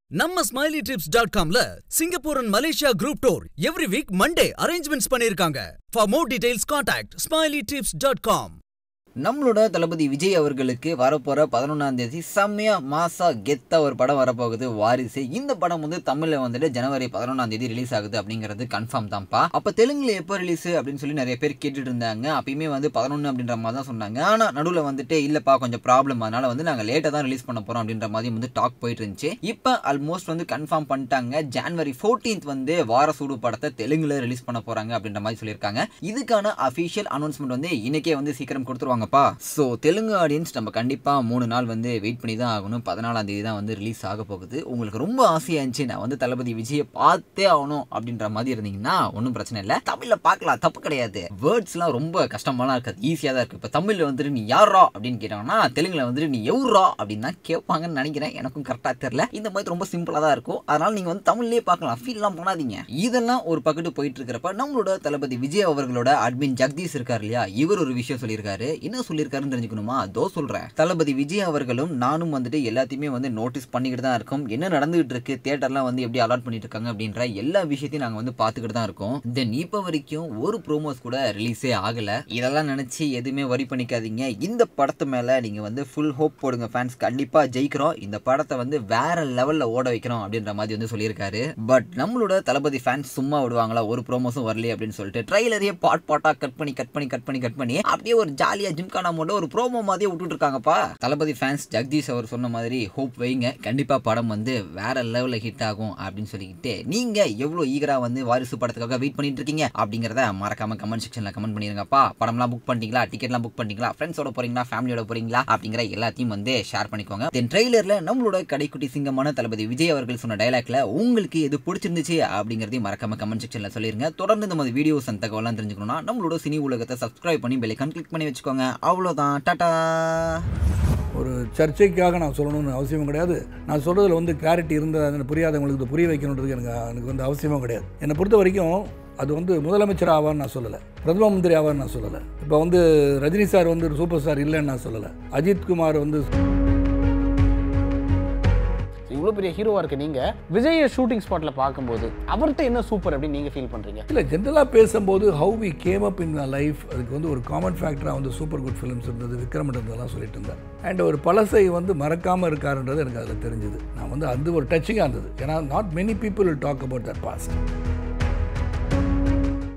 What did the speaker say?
நம்ம Smiley trips dot காம்ல Singapore and Malaysia group tour every week Monday arrangements பண்ணிருக்காங்க for more details contact Smiley trips dot com நம்மளோட தளபதி விஜய் அவர்களுக்கு வரப்போற பதினொன்றாம் தேதி செம்மையா மாசா கெத்தா ஒரு படம் வரப்போகுது வாரிசு இந்த படம் வந்து தமிழ்ல வந்துட்டு ஜனவரி பதினொன்றாம் தேதி ரிலீஸ் ஆகுது அப்படிங்கிறது கன்ஃபார்ம் தான்ப்பா அப்ப தெலுங்குல எப்போ ரிலீஸ் அப்படின்னு சொல்லி நிறைய பேர் கேட்டுட்டு இருந்தாங்க அப்பயுமே வந்து பதினொன்று அப்படின்ற மாதிரி தான் சொன்னாங்க ஆனா நடுவில் வந்துட்டு இல்லப்பா கொஞ்சம் ப்ராப்ளம் அதனால வந்து நாங்க லேட்டா தான் ரிலீஸ் பண்ண போறோம் அப்படின்ற மாதிரி வந்து டாக் போயிட்டு இருந்துச்சு இப்போ ஆல்மோஸ்ட் வந்து கன்ஃபார்ம் பண்ணிட்டாங்க ஜான்வரி ஃபோர்டீன்த் வந்து வாரசூடு படத்தை தெலுங்குல ரிலீஸ் பண்ண போறாங்க அப்படின்ற மாதிரி சொல்லியிருக்காங்க இதுக்கான அஃபிஷியல் அனௌன்ஸ்மெண்ட் வந்து இன்னைக்கே வந்து சீக்கிரம் கொடுத்துருவாங்கப்பா ஸோ தெலுங்கு ஆடியன்ஸ் நம்ம கண்டிப்பாக மூணு நாள் வந்து வெயிட் பண்ணி தான் ஆகணும் பதினாலாம் தேதி தான் வந்து ரிலீஸ் ஆக போகுது உங்களுக்கு ரொம்ப ஆசையாக இருந்துச்சு நான் வந்து தளபதி விஜயை பார்த்தே ஆகணும் அப்படின்ற மாதிரி இருந்தீங்கன்னா ஒன்றும் பிரச்சனை இல்லை தமிழில் பார்க்கலாம் தப்பு கிடையாது வேர்ட்ஸ்லாம் ரொம்ப கஷ்டமாலாம் இருக்காது ஈஸியாக தான் இருக்குது இப்போ தமிழில் வந்துட்டு நீ யாரா அப்படின்னு கேட்டாங்கன்னா தெலுங்குல வந்துட்டு நீ எவ்வளோ அப்படின்னு தான் கேட்பாங்கன்னு நினைக்கிறேன் எனக்கும் கரெக்டாக தெரில இந்த மாதிரி ரொம்ப சிம்பிளாக தான் இருக்கும் அதனால நீங்கள் வந்து தமிழ்லேயே பார்க்கலாம் ஃபீல்லாம் பண்ணாதீங்க இதெல்லாம் ஒரு பக்கத்து போயிட்டு இருக்கிறப்ப நம்மளோட தளபதி விஜய் அவர்களோட அட்மின் ஜெகதீஷ் இருக்கார் இல்லையா இவர் ஒரு விஷயம் சொல்லியிருக்காரு என்ன சொல்லியிருக்காருன்னு தெரிஞ்சுக்கணுமா அதோ சொல்றேன் தளபதி விஜய் அவர்களும் நானும் வந்துட்டு எல்லாத்தையுமே வந்து நோட்டீஸ் பண்ணிக்கிட்டு தான் இருக்கோம் என்ன நடந்துகிட்டு இருக்கு தியேட்டர்லாம் வந்து எப்படி அலாட் பண்ணிட்டு இருக்காங்க அப்படின்ற எல்லா விஷயத்தையும் நாங்கள் வந்து பார்த்துக்கிட்டு தான் இருக்கோம் தென் இப்போ வரைக்கும் ஒரு ப்ரோமோஸ் கூட ரிலீஸே ஆகல இதெல்லாம் நினைச்சு எதுவுமே வரி பண்ணிக்காதீங்க இந்த படத்து மேல நீங்க வந்து ஃபுல் ஹோப் போடுங்க ஃபேன்ஸ் கண்டிப்பா ஜெயிக்கிறோம் இந்த படத்தை வந்து வேற லெவல்ல ஓட வைக்கிறோம் அப்படின்ற மாதிரி வந்து சொல்லியிருக்காரு பட் நம்மளோட தளபதி ஃபேன்ஸ் சும்மா விடுவாங்களா ஒரு ப்ரோமோஸும் வரலையே அப்படின்னு சொல்லிட்டு ட்ரைலரையே பாட் பாட்டா கட் பண்ணி கட் பண்ணி கட் பண்ணி கட் பண்ணி அப்படியே ஒரு ஜாலியா ஜிம்கானா மோட ஒரு ப்ரோமோ மாதிரியே விட்டுட்டு இருக்காங்கப்பா தளபதி ஃபேன்ஸ் ஜெகதீஷ் அவர் சொன்ன மாதிரி ஹோப் வைங்க கண்டிப்பா படம் வந்து வேற லெவல்ல ஹிட் ஆகும் அப்படின்னு சொல்லிக்கிட்டு நீங்க எவ்வளவு ஈகரா வந்து வாரிசு படத்துக்காக வெயிட் பண்ணிட்டு இருக்கீங்க அப்படிங்கறத மறக்காம கமெண்ட் செக்ஷன்ல கமெண்ட் பண்ணிருங்கப்பா படம்லாம் புக் பண்ணிட்டீங்களா டிக்கெட்லாம் புக் பண்ணிட்டீங்களா ஃப்ரெண்ட்ஸோட போறீங்களா ஃபேமிலியோட போறீங்களா அப்படிங்கிற எல்லாத்தையும் வந்து ஷேர் பண்ணிக்கோங்க தென் ட்ரெய்லர்ல நம்மளோட கடைக்குட்டி சிங்கமான தளபதி விஜய் அவர்கள் சொன்ன டைலாக்ல உங்களுக்கு எது பிடிச்சிருந்துச்சு அப்படிங்கறதையும் மறக்காம கமெண்ட் செக்ஷன்ல சொல்லிருங்க தொடர்ந்து இந்த மாதிரி வீடியோஸ் அந்த தகவலாம் தெரிஞ்சுக்கணும்னா நம்மளோட சினி உலகத்தை சப்ஸ்கிரைப் பண்ணி பெல்லைக்கான் கிளிக் பண்ணி வச்சுக்கோங்க அவ்வளவுதான் டாடா ஒரு சர்ச்சைக்காக நான் சொல்லணும்னு அவசியமும் கிடையாது நான் சொல்கிறதுல வந்து கிளாரிட்டி இருந்தது அது புரியாதவங்களுக்கு இது புரிய வைக்கணுன்றதுக்கு எனக்கு எனக்கு வந்து அவசியமும் கிடையாது என்னை பொறுத்த வரைக்கும் அது வந்து முதலமைச்சர் ஆவான்னு நான் சொல்லலை பிரதம மந்திரி ஆவான்னு நான் சொல்லலை இப்போ வந்து ரஜினி சார் வந்து ஒரு சூப்பர் ஸ்டார் இல்லைன்னு நான் சொல்லலை அஜித் குமார் வந்து இவ்வளோ பெரிய ஹீரோவாக இருக்க நீங்கள் விஜயை ஷூட்டிங் ஸ்பாட்டில் பார்க்கும்போது அவர்கிட்ட என்ன சூப்பர் அப்படின்னு நீங்கள் ஃபீல் பண்ணுறீங்க இல்லை ஜென்ரலாக பேசும்போது how we came up in life அதுக்கு வந்து ஒரு காமன் ஃபேக்டராக வந்து சூப்பர் குட் ஃபிலிம்ஸ் இருந்தது விக்ரம் இருந்ததெல்லாம் சொல்லிட்டு இருந்தேன் அண்ட் ஒரு பழசை வந்து மறக்காமல் இருக்காருன்றது எனக்கு அதில் தெரிஞ்சுது நான் வந்து அது ஒரு டச்சிங்காக இருந்தது ஏன்னா not many people talk about that past